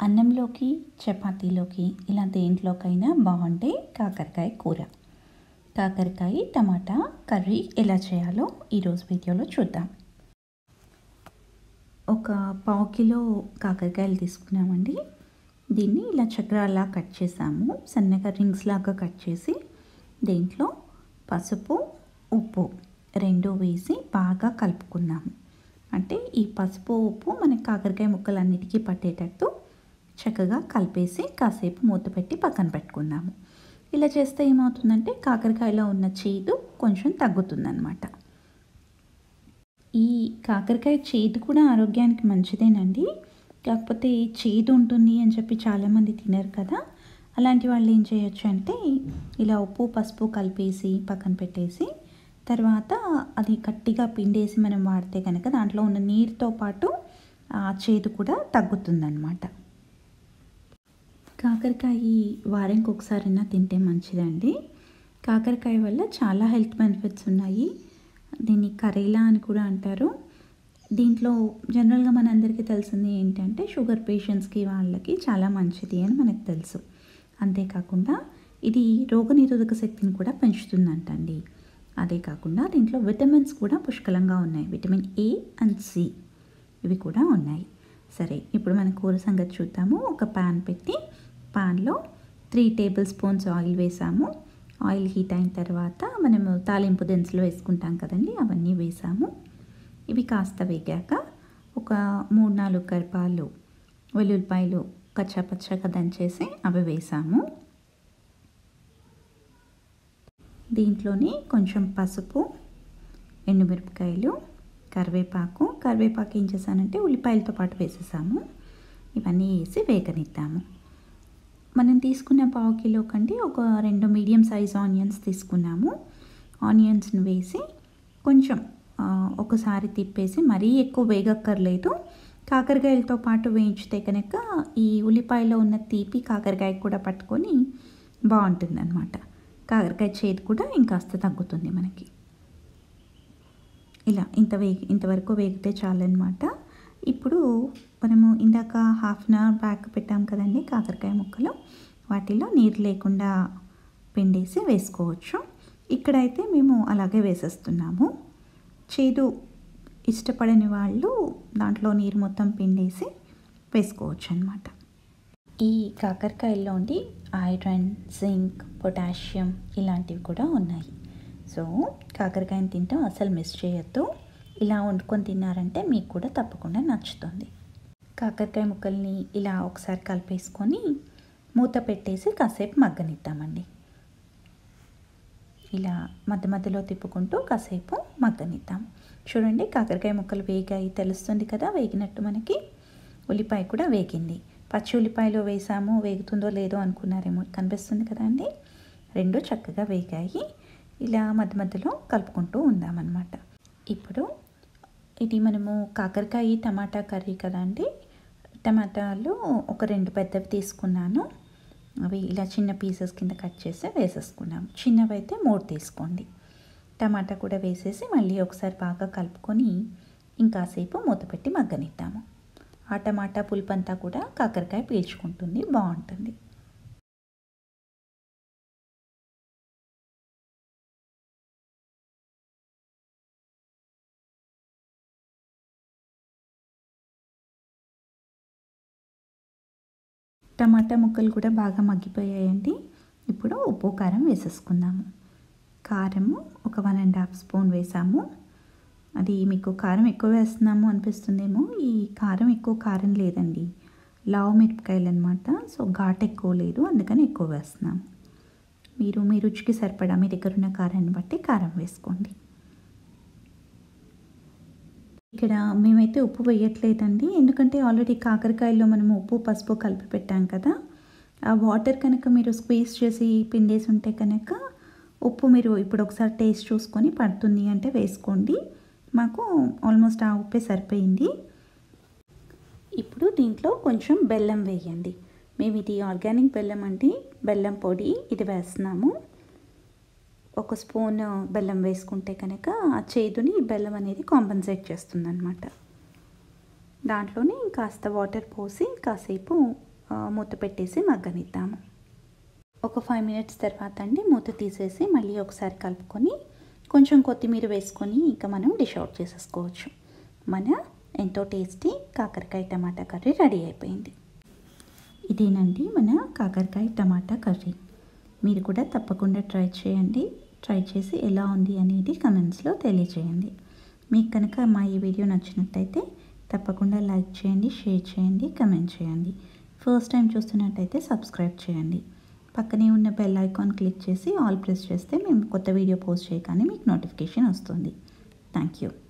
అన్నంలోకి చపాతీలోకి ఇలా దేంట్లోకైనా బాగుండే కాకరకాయ కూర కాకరకాయ టమాటా కర్రీ ఎలా చేయాలో ఈరోజు వీడియోలో చూద్దాం ఒక పావు కిలో కాకరకాయలు తీసుకున్నామండి దీన్ని ఇలా చక్రాల్లా కట్ చేసాము సన్నగా రింగ్స్ లాగా కట్ చేసి దీంట్లో పసుపు ఉప్పు రెండు వేసి బాగా కలుపుకున్నాము అంటే ఈ పసుపు ఉప్పు మనకి కాకరకాయ ముక్కలన్నిటికీ పట్టేటట్టు చక్కగా కలిపేసి కాసేపు మూత పెట్టి పక్కన పెట్టుకున్నాము ఇలా చేస్తే ఏమవుతుందంటే కాకరకాయలో ఉన్న చేదు కొంచెం తగ్గుతుందన్నమాట ఈ కాకరకాయ చేదు కూడా ఆరోగ్యానికి మంచిదేనండి కాకపోతే చేదు ఉంటుంది అని చెప్పి చాలామంది తినరు కదా అలాంటి వాళ్ళు ఏం చేయొచ్చు అంటే ఇలా ఉప్పు పసుపు కలిపేసి పక్కన పెట్టేసి తర్వాత అది గట్టిగా పిండేసి మనం వాడితే కనుక దాంట్లో ఉన్న నీరుతో పాటు ఆ చేదు కూడా తగ్గుతుందన్నమాట కాకరకాయ వారానికి ఒకసారైనా తింటే మంచిదండి కాకరకాయ వల్ల చాలా హెల్త్ బెనిఫిట్స్ ఉన్నాయి దీన్ని కరేలా అని కూడా అంటారు దీంట్లో జనరల్గా మనందరికీ తెలిసింది ఏంటంటే షుగర్ పేషెంట్స్కి వాళ్ళకి చాలా మంచిది అని మనకు తెలుసు అంతేకాకుండా ఇది రోగనిరోధక శక్తిని కూడా పెంచుతుందంటండి అదే కాకుండా దీంట్లో విటమిన్స్ కూడా పుష్కలంగా ఉన్నాయి విటమిన్ ఏ అండ్ సి ఇవి కూడా ఉన్నాయి సరే ఇప్పుడు మన కూర సంగతి చూద్దాము ఒక ప్యాన్ పెట్టి ప్యాన్లో త్రీ టేబుల్ స్పూన్స్ ఆయిల్ వేసాము ఆయిల్ హీట్ అయిన తర్వాత మనము తాలింపు దినుసులు వేసుకుంటాం కదండి అవన్నీ వేసాము ఇవి కాస్త వేగాక ఒక మూడు నాలుగు కరిపాలు వెల్లుల్లిపాయలు కచ్చాపచ్చగా దంచేసి అవి వేసాము దీంట్లోని కొంచెం పసుపు ఎండుమిరపకాయలు కరివేపాకు కరివేపాకు ఏం చేశానంటే ఉల్లిపాయలతో పాటు వేసేసాము ఇవన్నీ వేసి వేగనిద్దాము మనం తీసుకున్న పావు కిలో కంటే ఒక రెండు మీడియం సైజ్ ఆనియన్స్ తీసుకున్నాము ఆనియన్స్ని వేసి కొంచెం ఒకసారి తిప్పేసి మరీ ఎక్కువ వేగక్కర్లేదు కాకరకాయలతో పాటు వేయించితే కనుక ఈ ఉల్లిపాయలో ఉన్న తీపి కాకరకాయ కూడా పట్టుకొని బాగుంటుందన్నమాట కాకరకాయ చేదు కూడా ఇంకాస్త తగ్గుతుంది మనకి ఇలా ఇంత వేగి ఇంతవరకు వేగితే చాలన్నమాట ఇప్పుడు మనము ఇందాక హాఫ్ అన్ అవర్ బ్యాక్ పెట్టాం కదండి కాకరకాయ ముక్కలు వాటిలో నీరు లేకుండా పిండేసి వేసుకోవచ్చు ఇక్కడైతే మేము అలాగే వేసేస్తున్నాము చేదు ఇష్టపడని వాళ్ళు దాంట్లో నీరు మొత్తం పిండేసి వేసుకోవచ్చు అనమాట ఈ కాకరకాయల్లోని ఐరన్ జింక్ పొటాషియం ఇలాంటివి కూడా ఉన్నాయి సో కాకరకాయని తింటాం అసలు మిస్ చేయొద్దు ఇలా వండుకొని తిన్నారంటే మీకు కూడా తప్పకుండా నచ్చుతుంది కాకరకాయ ముక్కల్ని ఇలా ఒకసారి కలిపేసుకొని మూత పెట్టేసి కాసేపు మగ్గనిద్దామండి ఇలా మధ్య మధ్యలో తిప్పుకుంటూ కాసేపు మగ్గనిద్దాం చూడండి కాకరకాయ ముక్కలు వేగాయి తెలుస్తుంది కదా వేగినట్టు మనకి ఉల్లిపాయ కూడా వేగింది పచ్చి ఉల్లిపాయలో వేసాము వేగుతుందో లేదో అనుకున్నారేమో కనిపిస్తుంది కదా అండి రెండు చక్కగా వేగాయి ఇలా మధ్య మధ్యలో కలుపుకుంటూ ఉందామన్నమాట ఇప్పుడు ఇది మనము కాకరకాయ టమాటా కర్రీ కదా అండి టమాటాలు ఒక రెండు పెద్దవి తీసుకున్నాను అవి ఇలా చిన్న పీసెస్ కింద కట్ చేసి వేసేసుకున్నాము చిన్నవి అయితే మూడు తీసుకోండి టమాటా కూడా వేసేసి మళ్ళీ ఒకసారి బాగా కలుపుకొని ఇంకాసేపు మూత పెట్టి మగ్గనిద్దాము ఆ టమాటా పులుపంతా కూడా కాకరకాయ పీల్చుకుంటుంది బాగుంటుంది టమాటా ముక్కలు కూడా బాగా మగ్గిపోయాయండి ఇప్పుడు ఉప్పు కారం వేసేసుకుందాము కారము ఒక వన్ అండ్ హాఫ్ స్పూన్ వేసాము అది మీకు కారం ఎక్కువ వేస్తున్నాము అనిపిస్తుందేమో ఈ కారం ఎక్కువ కారం లేదండి లావు మిరపకాయలు అనమాట సో ఘాట్ ఎక్కువ లేదు అందుకని ఎక్కువ వేస్తున్నాము మీరు మీ రుచికి సరిపడా మీ దగ్గర ఉన్న కారాన్ని బట్టి కారం వేసుకోండి ఇక్కడ మేమైతే ఉప్పు వేయట్లేదండి ఎందుకంటే ఆల్రెడీ కాకరకాయల్లో మనము ఉప్పు పసుపు కలిపి పెట్టాం కదా ఆ వాటర్ కనుక మీరు స్క్వీజ్ చేసి పిండేసి ఉంటే కనుక ఉప్పు మీరు ఇప్పుడు ఒకసారి టేస్ట్ చూసుకొని పడుతుంది అంటే వేసుకోండి మాకు ఆల్మోస్ట్ ఆ ఉప్పే సరిపోయింది ఇప్పుడు దీంట్లో కొంచెం బెల్లం వేయండి మేము ఇది ఆర్గానిక్ బెల్లం అండి బెల్లం పొడి ఇది వేస్తున్నాము ఒక స్పూన్ బెల్లం వేసుకుంటే కనుక ఆ చేదుని బెల్లం అనేది కాంపన్సేట్ చేస్తుంది అనమాట దాంట్లోనే కాస్త వాటర్ పోసి కాసేపు మూత పెట్టేసి మగ్గనిద్దాము ఒక ఫైవ్ మినిట్స్ తర్వాత అండి మూత తీసేసి మళ్ళీ ఒకసారి కలుపుకొని కొంచెం కొత్తిమీర వేసుకొని ఇంకా మనం డిష్ అవుట్ చేసేసుకోవచ్చు మన ఎంతో టేస్టీ కాకరకాయ టమాటా కర్రీ రెడీ అయిపోయింది ఇదేనండి మన కాకరకాయ టమాటా కర్రీ మీరు కూడా తప్పకుండా ట్రై చేయండి ట్రై చేసి ఎలా ఉంది అనేది కమెంట్స్లో తెలియజేయండి మీకు కనుక మా ఈ వీడియో నచ్చినట్టయితే తప్పకుండా లైక్ చేయండి షేర్ చేయండి కమెంట్ చేయండి ఫస్ట్ టైం చూస్తున్నట్టయితే సబ్స్క్రైబ్ చేయండి పక్కనే ఉన్న బెల్ ఐకాన్ క్లిక్ చేసి ఆల్ ప్రెస్ చేస్తే మేము కొత్త వీడియో పోస్ట్ చేయగానే మీకు నోటిఫికేషన్ వస్తుంది థ్యాంక్ యూ